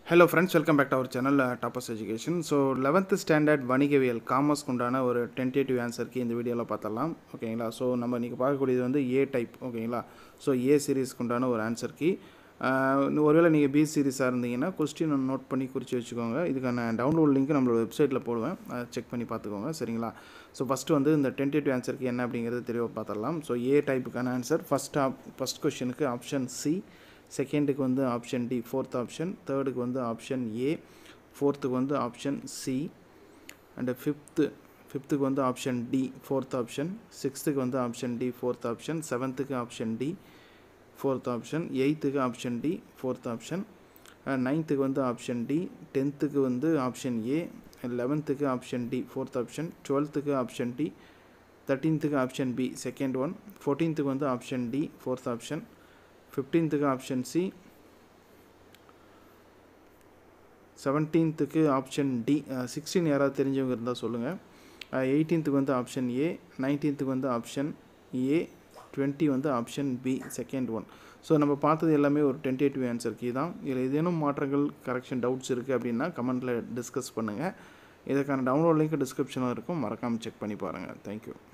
hello friends welcome back to our channel toppers education so eleventh standard வணிகவியல் காமர்ஸ்க்கு உண்டான ஒரு டென்டேட்டிவ் ஆன்சருக்கு இந்த வீடியோவில் பார்த்தலாம் ஓகேங்களா ஸோ நம்ம இன்றைக்கி பார்க்கக்கூடியது வந்து ஏ டைப் ஓகேங்களா ஸோ ஏ சீரீஸ்க்கு உண்டான ஒரு ஆன்சர் கீ ஒருவேளை நீங்கள் பி சீரீஸாக இருந்தீங்கன்னா கொஸ்டின் நோட் பண்ணி குறித்து வச்சுக்கோங்க இதுக்கான டவுன்லோட் லிங்க் நம்மளோட வெப்சைட்டில் போடுவேன் செக் பண்ணி பார்த்துக்கோங்க சரிங்களா ஸோ ஃபஸ்ட்டு வந்து இந்த டென்டேட்டிவ் ஆன்சருக்கு என்ன அப்படிங்கிறது தெளிவாக பார்த்துடலாம் ஸோ ஏ டைப்புக்கான ஆன்சர் ஃபஸ்ட் ஆப் ஃபஸ்ட் கொஷனுக்கு ஆப்ஷன் சி செகண்டுக்கு வந்து ஆப்ஷன் டி ஃபோர்த் ஆப்ஷன் தேர்டுக்கு வந்து ஆப்ஷன் ஏ ஃபோர்த்துக்கு வந்து ஆப்ஷன் சி அண்டு ஃபிஃப்த்து ஃபிஃப்த்துக்கு வந்து ஆப்ஷன் டி ஃபோர்த் ஆப்ஷன் சிக்ஸ்த்துக்கு வந்து ஆப்ஷன் டி ஃபோர்த் ஆப்ஷன் செவன்த்துக்கு ஆப்ஷன் டி ஃபோர்த் ஆப்ஷன் எயித்துக்கு ஆப்ஷன் டி ஃபோர்த் ஆப்ஷன் நைன்த்துக்கு வந்து ஆப்ஷன் டி டென்த்துக்கு வந்து ஆப்ஷன் ஏ லெவன்த்துக்கு ஆப்ஷன் டி ஃபோர்த் ஆப்ஷன் டுவெல்த்துக்கு ஆப்ஷன் டி தேர்ட்டீன்த்துக்கு ஆப்ஷன் பி செகண்ட் ஒன் ஃபோர்டீன்த்துக்கு வந்து ஆப்ஷன் டி ஃபோர்த் ஆப்ஷன் ஃபிஃப்டீன்த்துக்கு ஆப்ஷன் சி செவன்டீன்த்துக்கு ஆப்ஷன் டி சிக்ஸ்டீன் யாராவது தெரிஞ்சவங்க இருந்தால் சொல்லுங்கள் எயிட்டீன்த்துக்கு வந்து ஆப்ஷன் ஏ நைன்டீன்த்துக்கு வந்து ஆப்ஷன் ஏ டுவெண்ட்டி வந்து option B second one so நம்ம பார்த்தது எல்லாமே ஒரு டென்டேட்டிவ் ஆன்சர் கீ தான் இதில் ஏதேனும் மாற்றங்கள் கரெக்ஷன் டவுட்ஸ் இருக்குது அப்படின்னா கமெண்ட்டில் டிஸ்கஸ் பண்ணுங்கள் இதுக்கான டவுன்லோட் லிங்க் டிஸ்கிரிப்ஷனில் இருக்கும் மறக்காமல் செக் பண்ணி பாருங்கள் தேங்க்யூ